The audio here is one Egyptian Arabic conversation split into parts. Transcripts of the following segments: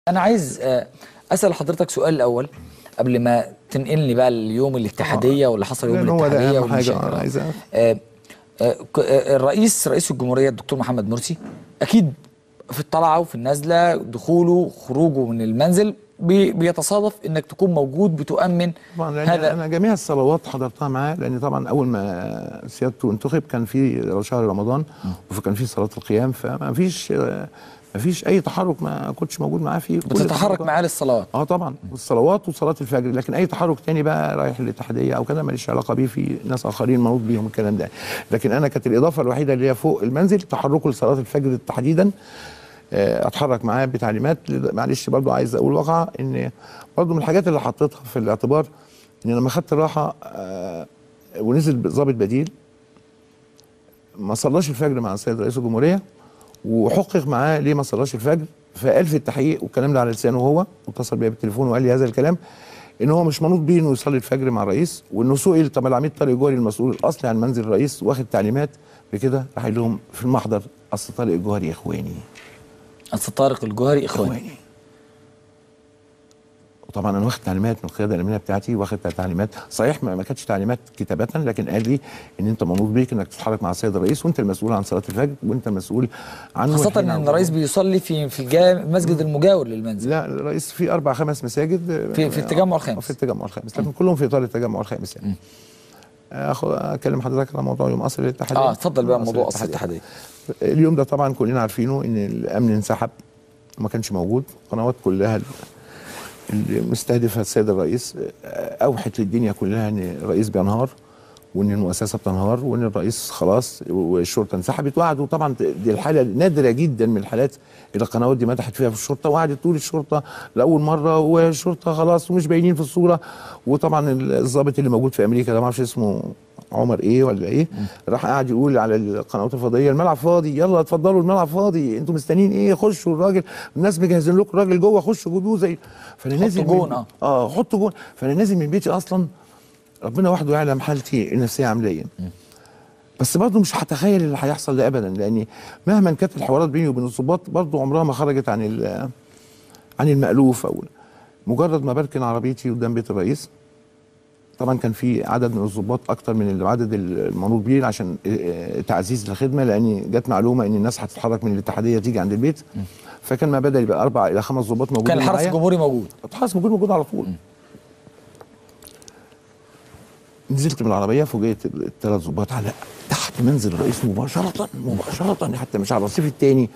انا عايز آه، اسال حضرتك سؤال الاول قبل ما تنقلني بقى اليوم الاتحاديه واللي حصل يوم لأن هو ده الاتحاديه أهم حاجة والمشاكل. أنا عايز أعرف. آه، آه، ك- آه، الرئيس رئيس الجمهوريه الدكتور محمد مرسي اكيد في الطلعه وفي النازله دخوله خروجه من المنزل بي- بيتصادف انك تكون موجود بتؤمن طبعا لان هذا انا جميع الصلوات حضرتها معاه لان طبعا اول ما سيادته انتخب كان في شهر رمضان وكان في صلاه القيام فما فيش ما فيش اي تحرك ما كنتش موجود معاه فيه كل بتتحرك تحرك- معاه للصلاه اه طبعا والصلوات وصلاه الفجر لكن اي تحرك تاني بقى رايح للاتحاديه او كده ماليش علاقه بيه في ناس اخرين منوط بيهم الكلام ده لكن انا كانت الاضافه الوحيده اللي هي فوق المنزل تحركه لصلاه الفجر تحديدا آه، اتحرك معاه بتعليمات معلش برضو عايز اقول واقعه ان برضو من الحاجات اللي حطيتها في الاعتبار ان لما خدت الراحه آه، ونزل ضابط بديل ما صلاش الفجر مع السيد رئيس الجمهوريه وحقق معاه ليه ما صلاش الفجر فقال في التحقيق والكلام ده على لسانه هو واتصل بيا بالتليفون وقال لي هذا الكلام ان هو مش منوط بيه انه يصلي الفجر مع الرئيس وانه سئل طب العميد طارق جوهري المسؤول الاصلي عن منزل الرئيس واخد تعليمات بكده راح قال لهم في المحضر اصل طارق الجوهري اخواني أصل طارق الجوهري اخواني اخواني وطبعا انا واخد تعليمات من القياده الامنيه بتاعتي واخد تعليمات صحيح ما ما كانتش تعليمات كتابه لكن قال لي ان انت منوط بيك انك تتحرك مع السيد الرئيس وانت المسؤول عن صلاه الفجر وانت المسؤول عنه خاصة والحين ان عن- الرئيس بيصلي في في الجامع المسجد المجاور للمنزل لا الرئيس في اربع خمس مساجد في- في التجمع الخامس. في التجمع الخامس لكن كلهم في اطار التجمع الخامس يعني اخد اكلم حضرتك على موضوع يوم قصر الاتحاديه اه اتفضل بقى قصر موضوع قصر الاتحاديه اليوم ده طبعا كلنا عارفينه ان الامن انسحب وما كانش موجود القنوات كلها اللي مستهدفه السيد الرئيس آه، اوحت للدنيا كلها ان الرئيس بينهار وان المؤسسه بتنهار وان الرئيس خلاص والشرطه انسحبت وقعدوا طبعا دي الحاله نادره جدا من الحالات اللي القنوات دي مدحت فيها في الشرطه وقعدت تقول الشرطه لاول مره والشرطه خلاص ومش باينين في الصوره وطبعا الضابط اللي موجود في امريكا ده ما اعرفش اسمه عمر ايه ولا ايه راح قاعد يقول على القنوات الفضائيه الملعب فاضي يلا اتفضلوا الملعب فاضي انتوا مستنيين ايه خشوا الراجل الناس مجهزين لكم الراجل جوه خشوا جيبوه زي فانا حطوا نازل من- جون، اه. اه حطوا جون فانا نازل من بيتي اصلا ربنا وحده يعلم حالتي النفسيه عامله ايه بس برضه مش هتخيل اللي هيحصل ده ابدا لان مهما كانت الحوارات بيني وبين الضباط برضه عمرها ما خرجت عن ال- عن المألوف او مجرد ما بركن عربيتي قدام بيت الرئيس طبعا كان في عدد من الضباط اكتر من العدد المنوط بيه عشان آه، تعزيز الخدمه لان جت معلومه ان الناس هتتحرك من الاتحاديه تيجي عند البيت فكان ما بدا يبقى اربع الى خمس ضباط موجودين كان الحرس معايا. الجمهوري موجود الحرس موجود موجود على طول نزلت من العربيه فوجئت الثلاث ظباط على تحت منزل الرئيس مباشره مباشره حتى مش على الرصيف الثاني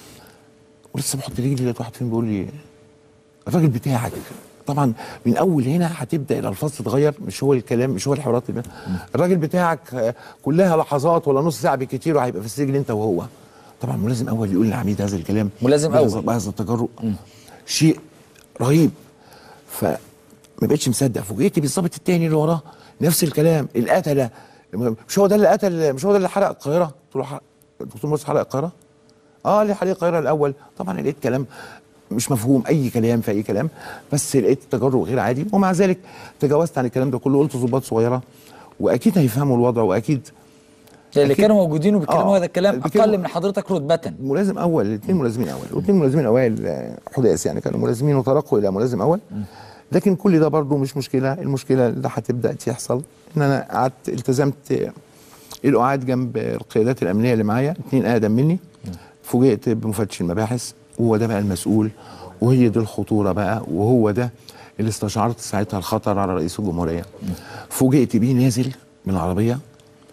ولسه بحط رجلي لقيت واحد فيهم بيقول لي الراجل بتاعك طبعا من اول هنا هتبدا الالفاظ تتغير مش هو الكلام مش هو الحوارات اللي الراجل بتاعك آه، كلها لحظات ولا نص ساعه بالكتير وهيبقى في السجن انت وهو طبعا ملازم اول يقول للعميد هذا الكلام ملازم بهذا- أول. بهذا التجرؤ شيء رهيب فما بقتش مصدق فوجئت بالظابط التاني اللي وراه نفس الكلام القتله مش هو ده اللي قتل مش هو ده اللي حرق القاهره قلت له حرق الدكتور مرسي حرق القاهره اه اللي حرق القاهره الاول طبعا لقيت كلام مش مفهوم اي كلام في اي كلام بس لقيت تجرؤ غير عادي ومع ذلك تجاوزت عن الكلام ده كله قلت ظباط صغيره واكيد هيفهموا الوضع واكيد اللي أكيد. كانوا موجودين وبيتكلموا آه، هذا الكلام بيتكلموا- اقل من حضرتك رتبه ملازم اول الاثنين ملازمين اول والاثنين ملازمين اوائل آه، حداث يعني كانوا ملازمين وترقوا الى ملازم اول لكن كل ده برضو مش مشكله المشكله اللي هتبدا تحصل ان انا قعدت التزمت آه، القعاد جنب القيادات الامنيه اللي معايا اثنين اقدم مني فوجئت بمفتش المباحث وهو ده بقى المسؤول وهي دي الخطوره بقى وهو ده اللي استشعرت ساعتها الخطر على رئيس الجمهوريه فوجئت بيه نازل من العربيه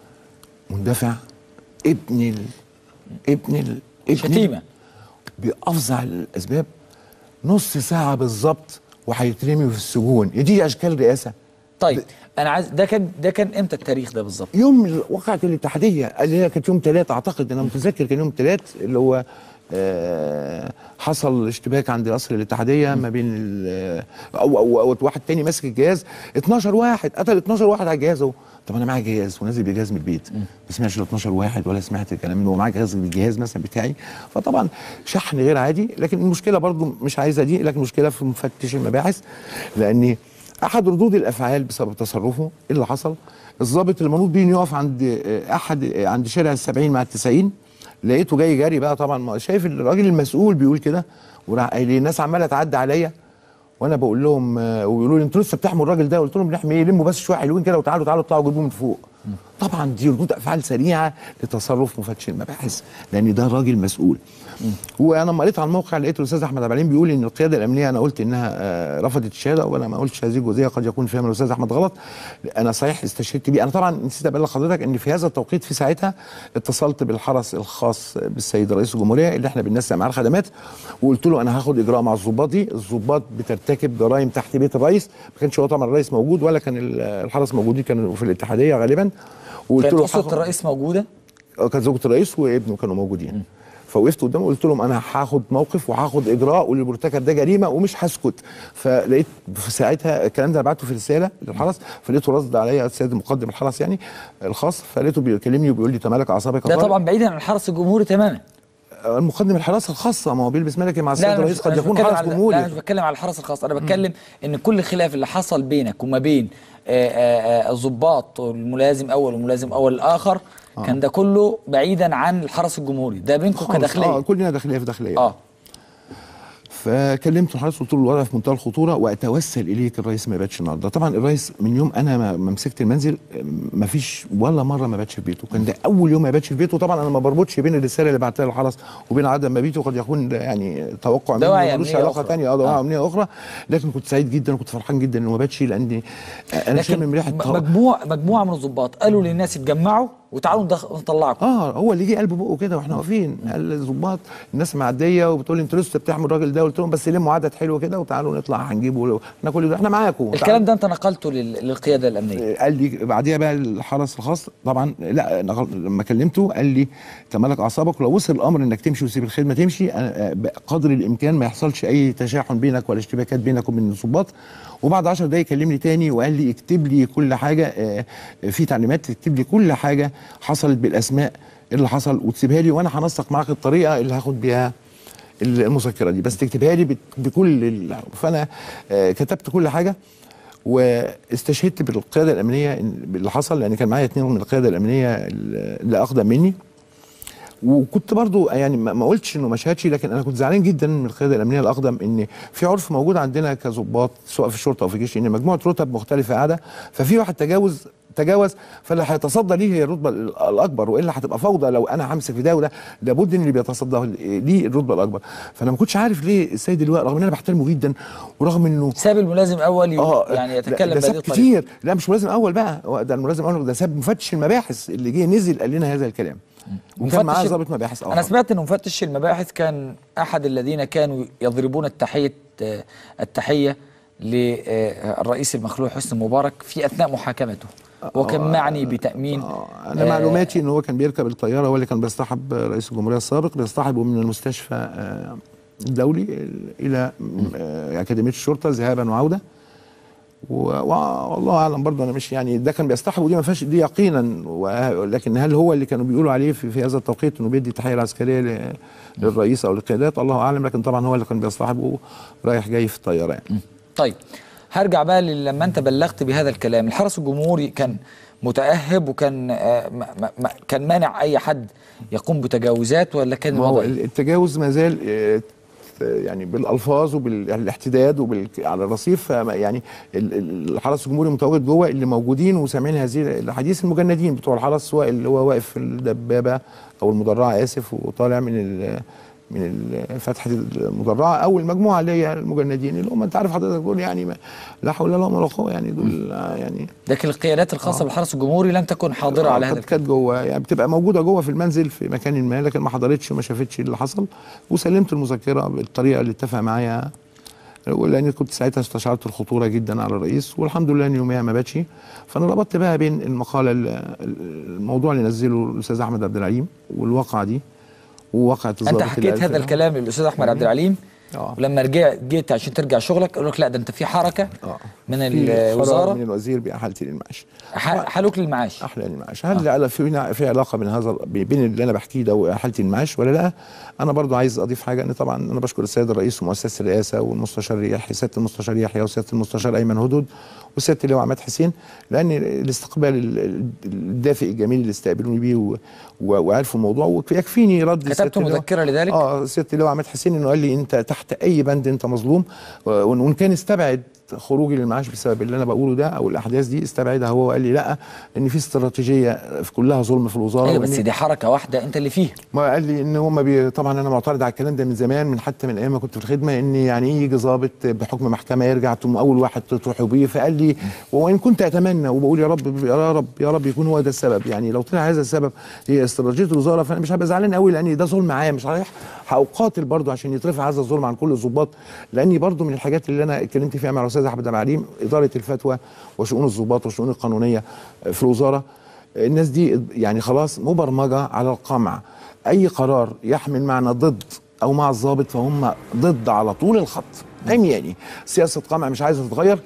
مندفع ابن ال... ابن ال... ابن شتيمه بافظع الاسباب نص ساعه بالظبط وهيترمي في السجون دي اشكال رئاسه طيب انا عايز ده كان ده كان امتى التاريخ ده بالظبط يوم وقعت الاتحاديه اللي هي كانت يوم ثلاث اعتقد انا متذكر كان يوم ثلاث اللي هو آه، حصل اشتباك عند قصر الاتحاديه ما بين ال- او او, أو واحد تاني ماسك الجهاز 12 واحد قتل 12 واحد على الجهاز اهو طب انا معايا جهاز ونازل بجهاز من البيت ما سمعتش ال 12 واحد ولا سمعت الكلام انه معايا جهاز بالجهاز مثلا بتاعي فطبعا شحن غير عادي لكن المشكله برضو مش عايزه دي لكن المشكله في مفتش المباحث لان احد ردود الافعال بسبب تصرفه ايه اللي حصل الضابط المنوط بيه إنه يقف عند آه، احد آه، عند شارع السبعين مع التسعين لقيته جاي جري بقى طبعا ما شايف الراجل المسؤول بيقول كده وراح قايل لي الناس عماله تعدي عليا وانا بقول لهم آه، ويقولوا لي انتوا لسه بتحموا الراجل ده قلت لهم بنحمي ايه لموا بس شويه حلوين كده وتعالوا تعالوا اطلعوا جيبوه من فوق طبعا دي ردود افعال سريعه لتصرف مفتش المباحث لان ده راجل مسؤول وانا لما قريت على الموقع لقيت الاستاذ احمد عبد العليم بيقول ان القياده الامنيه انا قلت انها آه، رفضت الشهاده وانا ما قلتش هذه الجزئيه قد يكون فيها من الاستاذ احمد غلط انا صحيح استشهدت بيه انا طبعا نسيت ابلغ حضرتك ان في هذا التوقيت في ساعتها اتصلت بالحرس الخاص بالسيد رئيس الجمهوريه اللي احنا بننسق معاه الخدمات وقلت له انا هاخد اجراء مع الضباط دي الضباط بترتكب جرائم تحت بيت الرئيس ما كانش هو طبعا الرئيس موجود ولا كان ال- الحرس موجودين كانوا في الاتحاديه غالبا وقلت كانت له اسره هاخد- الرئيس موجوده آه، كانت زوجة الرئيس وابنه كانوا موجودين فوقفت قدامه قلت لهم انا هاخد موقف وهاخد اجراء واللي مرتكب ده جريمه ومش هسكت فلقيت في ساعتها الكلام ده بعته في رساله للحرس فلقيته رد عليا السيد مقدم الحرس يعني الخاص فلقيته بيكلمني وبيقول لي تمالك اعصابك يا ده طارق. طبعا بعيدا عن الحرس الجمهوري تماما آه، المقدم الحراسه الخاصه ما هو بيلبس ملكي مع السيد لا انا الرئيس مش, قد أنا مش يكون بتكلم حرس على لا جمهوري انا مش بتكلم على الحرس الخاص انا بتكلم ان كل خلاف اللي حصل بينك وما بين آه، آه، آه، الضباط والملازم اول والملازم اول الاخر كان ده كله بعيدا عن الحرس الجمهوري ده بينكم خالص. اه كداخليه كلنا داخليه في داخليه اه فكلمت الحرس قلت له الوضع في منتهى الخطوره واتوسل اليك الرئيس ما يباتش النهارده طبعا الرئيس من يوم انا ما ما مسكت المنزل ما فيش ولا مره ما باتش في بيته كان ده اول يوم ما باتش في بيته طبعا انا ما بربطش بين الرساله اللي بعتها للحرس وبين عدم مبيته قد يكون ده يعني توقع دواعي مني ملوش أمنية علاقه أخرى. ثانيه اه دواعي آه. امنيه اخرى لكن كنت سعيد جدا وكنت فرحان جدا انه ما باتش لان انا شامم لكن ريحه م- مجموع مجموعه من الضباط قالوا للناس اتجمعوا وتعالوا ندخ- نطلعكم اه هو اللي جه قلب بقه كده واحنا واقفين قال الظباط الناس معديه وبتقول لي انتوا لسه بتحموا الراجل ده قلت لهم بس لموا عدد حلو كده وتعالوا نطلع هنجيبه احنا كل ده احنا معاكم الكلام ده انت نقلته لل- للقياده الامنيه قال لي بعديها بقى الحرس الخاص طبعا لا نقل- لما كلمته قال لي تمالك اعصابك ولو وصل الامر انك تمشي وتسيب الخدمه تمشي أنا- آه، بقدر الامكان ما يحصلش اي تشاحن بينك ولا اشتباكات بينك وبين الضباط وبعد 10 دقايق كلمني تاني وقال لي اكتب لي كل حاجه آه، في تعليمات تكتب لي كل حاجه حصلت بالاسماء اللي حصل وتسيبها لي وانا هنسق معاك الطريقه اللي هاخد بيها المذكره دي بس تكتبها لي بت- بكل ال- فانا آه، كتبت كل حاجه واستشهدت بالقياده الامنيه إن- باللي حصل لان كان معايا اثنين من القياده الامنيه اللي اقدم مني وكنت برضو يعني ما ما قلتش انه ما شهدش لكن انا كنت زعلان جدا من القياده الامنيه الاقدم ان في عرف موجود عندنا كظباط سواء في الشرطه او في الجيش ان مجموعه رتب مختلفه قاعده ففي واحد تجاوز تجاوز فاللي هيتصدى ليه هي الرتبه ال- الاكبر والا هتبقى فوضى لو انا همسك في ده وده لابد ان اللي بيتصدى ليه الرتبه الاكبر فانا ما كنتش عارف ليه السيد اللواء رغم ان انا بحترمه جدا ورغم انه ساب الملازم اول ي- اه يعني لا، يتكلم ده ساب بهذه الطريقه كتير لا مش ملازم اول بقى هو ده الملازم اول ده ساب مفتش المباحث اللي جه نزل قال لنا هذا الكلام وكان معاه مفتش- ضابط مباحث انا سمعت ان مفتش المباحث كان احد الذين كانوا يضربون التحيه آه، التحيه للرئيس المخلوع حسني مبارك في اثناء محاكمته وكان معني بتامين آه، انا آه، معلوماتي ان هو كان بيركب الطياره هو اللي كان بيصطحب رئيس الجمهوريه السابق بيصطحبه من المستشفى آه، الدولي الى آه، اكاديميه الشرطه ذهابا وعوده و- و- والله اعلم برضه انا مش يعني ده كان بيصطحب ودي ما فيهاش دي يقينا و- لكن هل هو اللي كانوا بيقولوا عليه في, في هذا التوقيت انه بيدي تحيه العسكريه ل- للرئيس او للقيادات الله اعلم لكن طبعا هو اللي كان بيصطحبه رايح جاي في الطياره يعني طيب هرجع بقى لما انت بلغت بهذا الكلام الحرس الجمهوري كان متاهب وكان آه، ما ما ما كان مانع اي حد يقوم بتجاوزات ولا كان ما هو الوضع إيه؟ التجاوز ما زال آه، يعني بالالفاظ وبالاحتداد وبال على الرصيف فما- يعني ال- ال- الحرس الجمهوري متواجد جوه اللي موجودين وسامعين هذه الاحاديث المجندين بتوع الحرس سواء اللي هو واقف في الدبابه او المدرعه اسف وطالع من ال من ال- فتحه المدرعه او المجموعه اللي هي المجندين اللي هم انت عارف حضرتك دول يعني ما لا حول ولا قوه ولا قوه يعني دول آه، يعني لكن القيادات الخاصه بالحرس الجمهوري لم تكن حاضره آه، على هذا كانت كانت جوه يعني بتبقى موجوده جوه في المنزل في مكان ما لكن ما حضرتش وما شافتش اللي حصل وسلمت المذكره بالطريقه اللي اتفق معايا لان كنت ساعتها استشعرت الخطوره جدا على الرئيس والحمد لله ان يوميها ما باتش فانا ربطت بقى بين المقاله ال- الموضوع اللي نزله الاستاذ احمد عبد العليم والواقعه دي وواقعه انت الضابط اللي حكيت قال هذا فيها. الكلام للاستاذ احمد عبد العليم آه. ولما رجعت جيت عشان ترجع شغلك قالوا لك لا ده انت في حركه آه. من في قرار من الوزاره الوزير باحالتي للمعاش ح- حالوك للمعاش احلى المعاش هل آه. في في علاقه بين هذا بين اللي انا بحكيه ده وحالتي المعاش ولا لا انا برضو عايز اضيف حاجه ان طبعا انا بشكر السيد الرئيس ومؤسسه الرئاسه والمستشار يحيى سياده المستشار يحيى وسياده المستشار ايمن هدود وسياده اللواء عماد حسين لان الاستقبال ال- ال- الدافئ الجميل اللي استقبلوني بيه و- و- وعرفوا الموضوع ويكفيني رد كتبت سيادة اللواء. مذكرة لذلك؟ اه سياده اللواء عماد حسين انه قال لي انت تحت اي بند انت مظلوم و- وان كان استبعد خروجي للمعاش بسبب اللي انا بقوله ده او الاحداث دي استبعدها هو وقال لي لا ان في استراتيجيه في كلها ظلم في الوزاره ايوه وإن- بس دي حركه واحده انت اللي فيها ما قال لي ان هم بي... طبعا انا معترض على الكلام ده من زمان من حتى من ايام ما كنت في الخدمه ان يعني ايه يجي ظابط بحكم محكمه يرجع تقوم اول واحد تروحوا بيه فقال لي وان كنت اتمنى وبقول يا رب يا رب يا رب يكون هو ده السبب يعني لو طلع هذا السبب هي استراتيجيه الوزاره فانا مش هبقى زعلان قوي لان ده ظلم معايا مش رايح هقاتل برضه عشان يترفع هذا الظلم عن كل الضباط لاني برضه من الحاجات اللي انا اتكلمت فيها مع الاستاذ احمد أبو عليم اداره الفتوى وشؤون الضباط والشؤون القانونيه في الوزاره الناس دي يعني خلاص مبرمجه على القمع اي قرار يحمل معنى ضد او مع الضابط فهم ضد على طول الخط عمياني سياسه قمع مش عايزه تتغير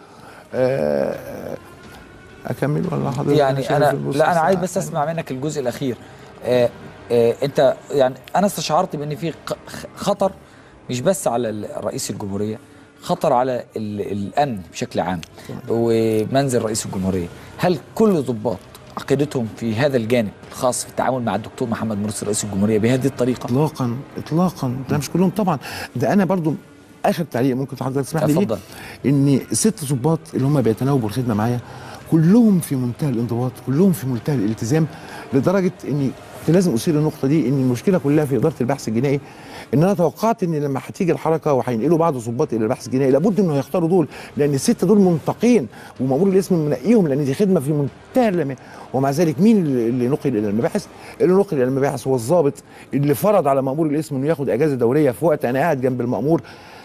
آه، اكمل ولا حضرتك يعني شايف انا البص لا انا عايز الساعة؟ بس اسمع منك الجزء الاخير آه آه انت يعني انا استشعرت بان في ق- خطر مش بس على ال- رئيس الجمهوريه خطر على ال- الامن بشكل عام ومنزل رئيس الجمهوريه هل كل ضباط عقيدتهم في هذا الجانب الخاص في التعامل مع الدكتور محمد مرسي رئيس الجمهوريه بهذه الطريقه اطلاقا اطلاقا ده مش كلهم طبعا ده انا برضو اخر تعليق ممكن حضرتك تسمح لي اتفضل. بيه ان ست ضباط اللي هم بيتناوبوا الخدمه معايا كلهم في منتهى الانضباط كلهم في منتهى الالتزام لدرجه اني كنت لازم اثير النقطه دي ان المشكله كلها في اداره البحث الجنائي ان انا توقعت ان لما هتيجي الحركه وهينقلوا بعض الضباط الى البحث الجنائي لابد انه يختاروا دول لان الست دول منتقين ومامور الاسم منقيهم لان دي خدمه في منتهى الأمان. ومع ذلك مين اللي اللي نقل الى المباحث؟ اللي نقل الى المباحث هو الضابط اللي فرض على مامور الاسم انه ياخد اجازه دوريه في وقت انا قاعد جنب المامور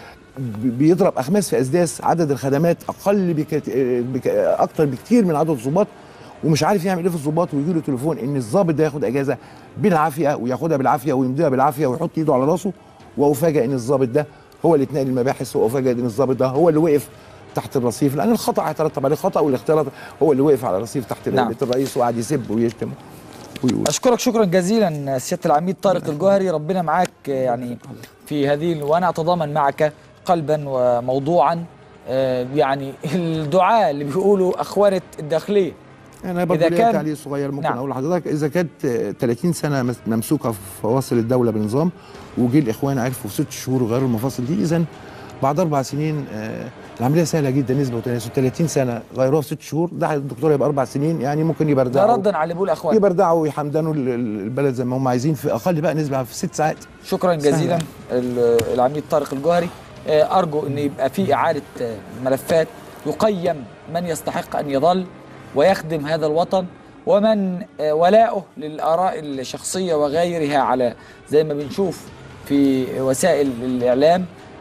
بيضرب اخماس في اسداس عدد الخدمات اقل بكت... بك... اكتر بكتير من عدد الضباط ومش عارف يعمل ايه في الضباط ويجي له تليفون ان الضابط ده ياخد اجازه بالعافيه وياخدها بالعافيه ويمضيها بالعافيه ويحط ايده على راسه وافاجئ ان الضابط ده هو اللي اتنقل المباحث وافاجئ ان الضابط ده هو اللي وقف تحت الرصيف لان الخطا هيترتب عليه خطا والاختيار هو اللي وقف على الرصيف تحت نعم. بيت الرئيس وقعد يسب ويشتم ويقول اشكرك شكرا جزيلا سياده العميد طارق الجوهري ربنا معاك يعني في هذه وانا اتضامن معك قلبا وموضوعا آه، يعني الدعاء اللي بيقولوا اخوانه الداخليه انا برضه إذا ليا كان- تعليق صغير ممكن نعم. اقول لحضرتك اذا كانت آه، 30 سنه مس- ممسوكه في فواصل الدوله بنظام وجي الاخوان عرفوا في ست شهور غيروا المفاصل دي اذا بعد اربع سنين آه، العمليه سهله جدا نسبه وتناسب 30 سنه غيروها في ست شهور ده الدكتور يبقى اربع سنين يعني ممكن ده يبردعوا ردا على اللي بيقول اخوان يبردعوا ويحمدنوا ال- ال- البلد زي ما هم عايزين في اقل بقى نسبه في ست ساعات شكرا جزيلا ال- العميد طارق الجوهري آه، ارجو ان يبقى في اعاده آه، ملفات يقيم من يستحق ان يظل ويخدم هذا الوطن ومن آه، ولاؤه للاراء الشخصيه وغيرها على زي ما بنشوف في وسائل الاعلام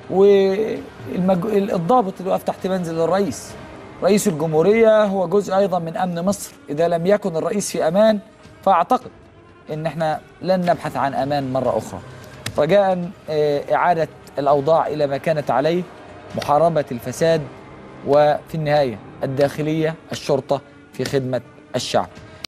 والضابط اللي واقف تحت منزل الرئيس رئيس الجمهوريه هو جزء ايضا من امن مصر اذا لم يكن الرئيس في امان فاعتقد ان احنا لن نبحث عن امان مره اخرى رجاء آه، اعاده الاوضاع الى ما كانت عليه محاربه الفساد وفي النهايه الداخليه الشرطه في خدمه الشعب